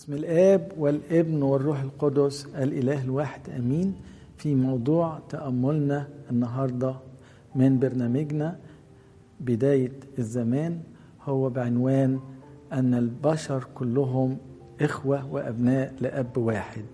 بسم الآب والابن والروح القدس الإله الواحد أمين في موضوع تأملنا النهاردة من برنامجنا بداية الزمان هو بعنوان أن البشر كلهم إخوة وأبناء لأب واحد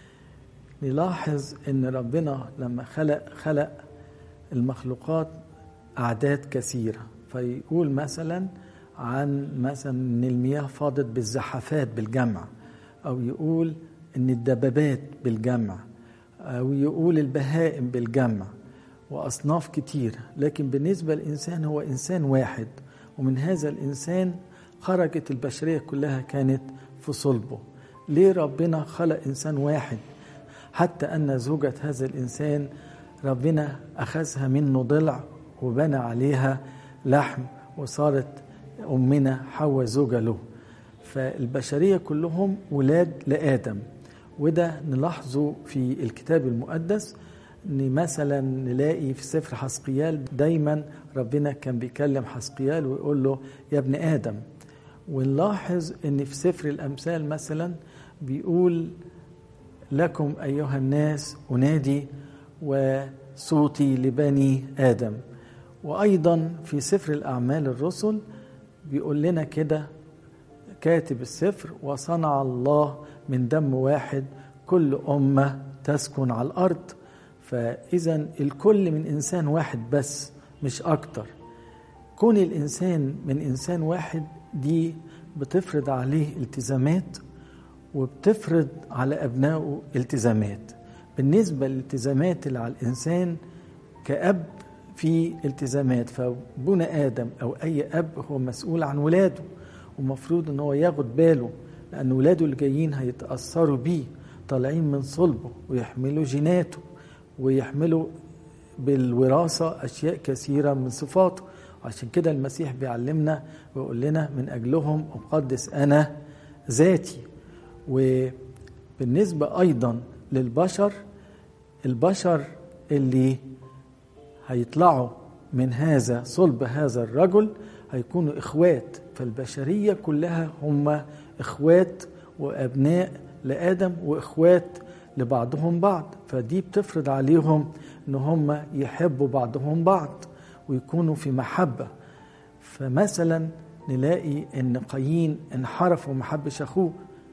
نلاحظ أن ربنا لما خلق خلق المخلوقات أعداد كثيرة فيقول مثلا عن مثلا ان المياه فاضت بالزحفات بالجمع او يقول ان الدبابات بالجمع او يقول البهائم بالجمع واصناف كتيره لكن بالنسبه للانسان هو انسان واحد ومن هذا الانسان خرجت البشريه كلها كانت في صلبه ليه ربنا خلق انسان واحد حتى ان زوجة هذا الانسان ربنا اخذها منه ضلع وبنى عليها لحم وصارت أمنا حواء زوجة له فالبشرية كلهم ولاد لآدم وده نلاحظه في الكتاب المقدس ان مثلا نلاقي في سفر حسقيال دايما ربنا كان بيكلم حسقيال ويقول له يا ابن ادم ونلاحظ ان في سفر الامثال مثلا بيقول لكم ايها الناس انادي وصوتي لبني ادم وايضا في سفر الاعمال الرسل بيقول لنا كده كاتب السفر وصنع الله من دم واحد كل أمة تسكن على الأرض فإذا الكل من إنسان واحد بس مش أكتر كون الإنسان من إنسان واحد دي بتفرض عليه التزامات وبتفرض على أبنائه التزامات بالنسبة للالتزامات اللي على الإنسان كأب في التزامات فابونا ادم او اي اب هو مسؤول عن ولاده ومفروض ان هو ياخد باله لان ولاده اللي جايين هيتاثروا بيه طالعين من صلبه ويحملوا جيناته ويحملوا بالوراثه اشياء كثيره من صفاته عشان كده المسيح بيعلمنا ويقول لنا من اجلهم اقدس انا ذاتي وبالنسبه ايضا للبشر البشر اللي هيطلعوا من هذا صلب هذا الرجل هيكونوا اخوات فالبشريه كلها هم اخوات وابناء لادم واخوات لبعضهم بعض فدي بتفرض عليهم ان هم يحبوا بعضهم بعض ويكونوا في محبه فمثلا نلاقي ان قايين انحرف وما حبش اخوه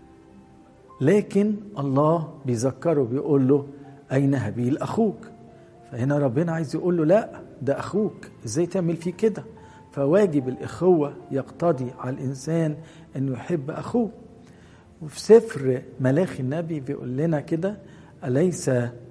لكن الله بيذكره بيقول له اين هابيل اخوك فهنا ربنا عايز يقول له لا ده اخوك ازاي تعمل فيه كده فواجب الاخوه يقتضي على الانسان انه يحب اخوه وفي سفر ملاخي النبي بيقول لنا كده اليس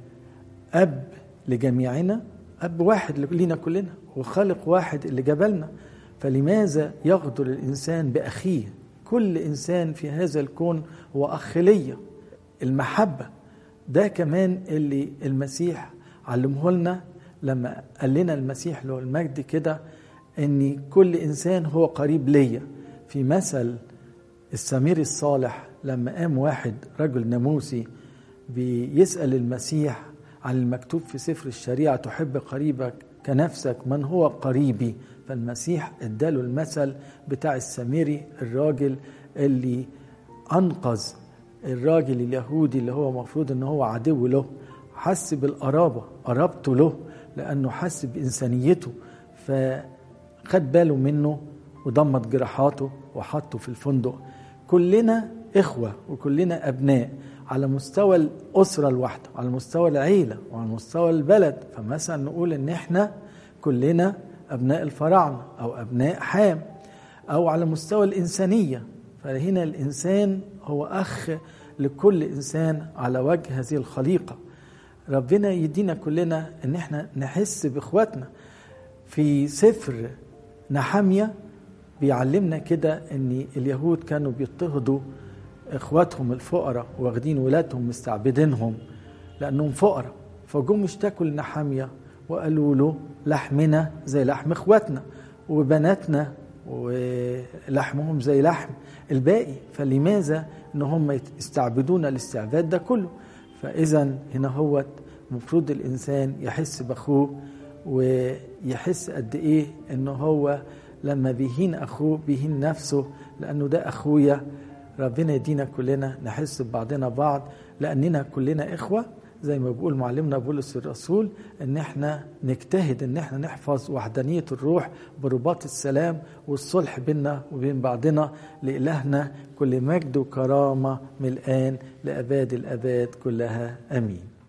اب لجميعنا اب واحد لينا كلنا وخالق واحد اللي جبلنا فلماذا يغدر الانسان باخيه كل انسان في هذا الكون هو اخ ليا المحبه ده كمان اللي المسيح علمه لنا لما قال لنا المسيح له المجد كده ان كل انسان هو قريب ليا في مثل السمير الصالح لما قام واحد رجل ناموسي بيسال المسيح عن المكتوب في سفر الشريعه تحب قريبك كنفسك من هو قريبي فالمسيح اداله المثل بتاع السميري الراجل اللي انقذ الراجل اليهودي اللي هو المفروض ان هو عدو له حس بالقرابة قرابته له لأنه حس بإنسانيته فخد باله منه وضمت جراحاته وحطه في الفندق كلنا إخوة وكلنا أبناء على مستوى الأسرة الواحدة على مستوى العيلة وعلى مستوى البلد فمثلا نقول إن إحنا كلنا أبناء الفراعنة أو أبناء حام أو على مستوى الإنسانية فهنا الإنسان هو أخ لكل إنسان على وجه هذه الخليقة ربنا يدينا كلنا ان احنا نحس باخواتنا في سفر نحامية بيعلمنا كده ان اليهود كانوا بيضطهدوا اخواتهم الفقراء واخدين ولادهم مستعبدينهم لانهم فقراء فجم اشتكوا لنحامية وقالوا له لحمنا زي لحم اخواتنا وبناتنا ولحمهم زي لحم الباقي فلماذا ان هم يستعبدون الاستعباد ده كله فإذا هنا هو المفروض الإنسان يحس بأخوه ويحس قد إيه إنه هو لما بيهين أخوه بيهين نفسه لأنه ده أخويا ربنا يدينا كلنا نحس ببعضنا بعض لأننا كلنا إخوة زي ما بيقول معلمنا بولس الرسول ان احنا نجتهد ان احنا نحفظ وحدانية الروح برباط السلام والصلح بيننا وبين بعضنا لإلهنا كل مجد وكرامة من الآن لأباد الأباد كلها أمين